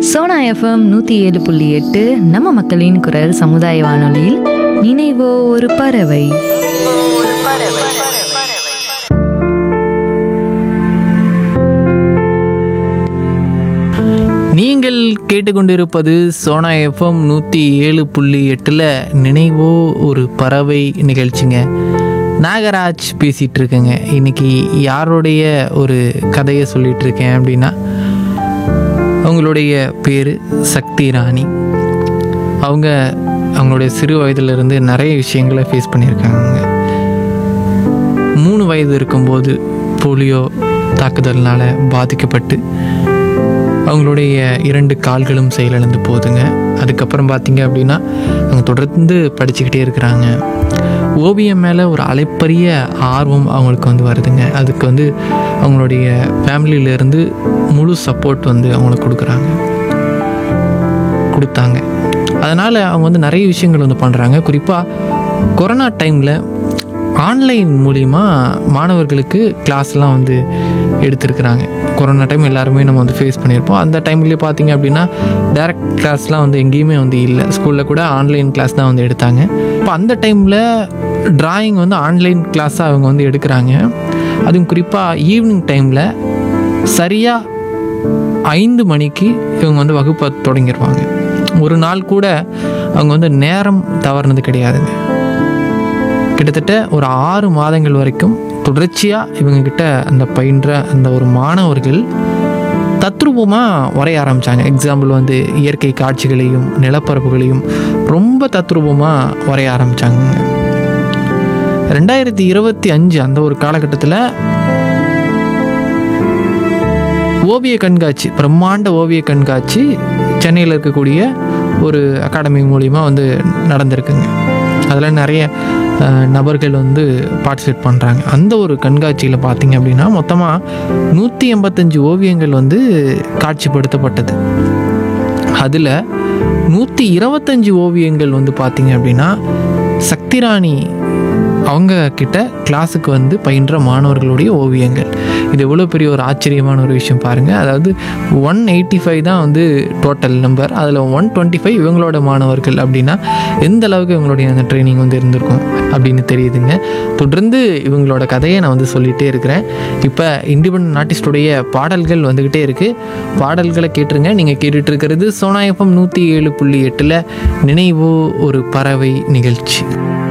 Sona FM நூற்றி ஏழு புள்ளி எட்டு நம்ம மக்களின் குரல் சமுதாய வானொலியில் நினைவோ ஒரு பறவை நீங்கள் கேட்டுக்கொண்டிருப்பது சோனா எஃப்எம் நூற்றி ஏழு புள்ளி எட்டில் நினைவோ ஒரு பறவை நிகழ்ச்சிங்க நாகராஜ் பேசிகிட்டு இருக்கேங்க இன்னைக்கு யாருடைய ஒரு கதையை சொல்லிட்டு இருக்கேன் அப்படின்னா அவங்களுடைய பேர் சக்தி ராணி அவங்க அவங்களுடைய சிறு வயதிலிருந்து நிறைய விஷயங்களை ஃபேஸ் பண்ணியிருக்காங்க மூணு வயது இருக்கும்போது போலியோ தாக்குதல்னால பாதிக்கப்பட்டு அவங்களுடைய இரண்டு கால்களும் செயலிழந்து போகுதுங்க அதுக்கப்புறம் பார்த்தீங்க அப்படின்னா அவங்க தொடர்ந்து படிச்சுக்கிட்டே இருக்கிறாங்க ஓவியம் மேலே ஒரு அலைப்பரிய ஆர்வம் அவங்களுக்கு வந்து வருதுங்க அதுக்கு வந்து அவங்களுடைய ஃபேமிலியிலேருந்து முழு சப்போர்ட் வந்து அவங்களுக்கு கொடுக்குறாங்க கொடுத்தாங்க அதனால் அவங்க வந்து நிறைய விஷயங்கள் வந்து பண்ணுறாங்க குறிப்பாக கொரோனா டைமில் ஆன்லைன் மூலிமா மாணவர்களுக்கு கிளாஸ்லாம் வந்து எடுத்திருக்கிறாங்க கொரோனா டைம் எல்லாருமே நம்ம வந்து ஃபேஸ் பண்ணியிருப்போம் அந்த டைம்லேயே பார்த்தீங்க அப்படின்னா டைரக்ட் கிளாஸ்லாம் வந்து எங்கேயுமே வந்து இல்லை ஸ்கூலில் கூட ஆன்லைன் கிளாஸ் தான் வந்து எடுத்தாங்க இப்போ அந்த டைமில் டிராயிங் வந்து ஆன்லைன் கிளாஸாக அவங்க வந்து எடுக்கிறாங்க அதுவும் குறிப்பாக ஈவினிங் டைமில் சரியாக ஐந்து மணிக்கு இவங்க வந்து வகுப்பை தொடங்கிடுவாங்க ஒரு நாள் கூட அவங்க வந்து நேரம் தவறுனது கிடையாதுங்க கிட்டத்தட்ட ஒரு ஆறு மாதங்கள் வரைக்கும் தொடர்ச்சியாக இவங்கக்கிட்ட அந்த பயின்ற அந்த ஒரு மாணவர்கள் தத்ரூபமாக வரைய ஆரம்பித்தாங்க எக்ஸாம்பிள் வந்து இயற்கை காட்சிகளையும் நிலப்பரப்புகளையும் ரொம்ப தத்ரூபமாக வரைய ஆரம்பித்தாங்க ரெண்டாயிரத்தி இருபத்தி அஞ்சு அந்த ஒரு காலகட்டத்தில் ஓவிய கண்காட்சி பிரம்மாண்ட ஓவிய கண்காட்சி சென்னையில் இருக்கக்கூடிய ஒரு அகாடமி மூலிமா வந்து நடந்திருக்குங்க அதில் நிறைய அஹ், நபர்கள் வந்து பார்ட்டிசிபேட் பண்ணுறாங்க அந்த ஒரு கண்காட்சியில் பார்த்தீங்க அப்படின்னா மொத்தமாக நூற்றி எண்பத்தஞ்சு ஓவியங்கள் வந்து காட்சிப்படுத்தப்பட்டது அதில் நூற்றி இருபத்தஞ்சி ஓவியங்கள் வந்து பார்த்தீங்க அப்படின்னா சக்திராணி அவங்க கிட்ட கிளாஸுக்கு வந்து பயின்ற மாணவர்களுடைய ஓவியங்கள் இது எவ்வளோ பெரிய ஒரு ஆச்சரியமான ஒரு விஷயம் பாருங்கள் அதாவது ஒன் எயிட்டி ஃபைவ் தான் வந்து டோட்டல் நம்பர் அதில் ஒன் டுவெண்ட்டி ஃபைவ் இவங்களோட மாணவர்கள் அப்படின்னா எந்த அளவுக்கு இவங்களுடைய அந்த ட்ரைனிங் வந்து இருந்திருக்கும் அப்படின்னு தெரியுதுங்க தொடர்ந்து இவங்களோட கதையை நான் வந்து சொல்லிகிட்டே இருக்கிறேன் இப்போ இண்டிபெண்ட் ஆர்டிஸ்டுடைய பாடல்கள் வந்துக்கிட்டே இருக்குது பாடல்களை கேட்டுருங்க நீங்கள் கேட்டுட்டு இருக்கிறது சோனா எஃப்எம் நூற்றி ஏழு புள்ளி எட்டில் நினைவோ ஒரு பறவை நிகழ்ச்சி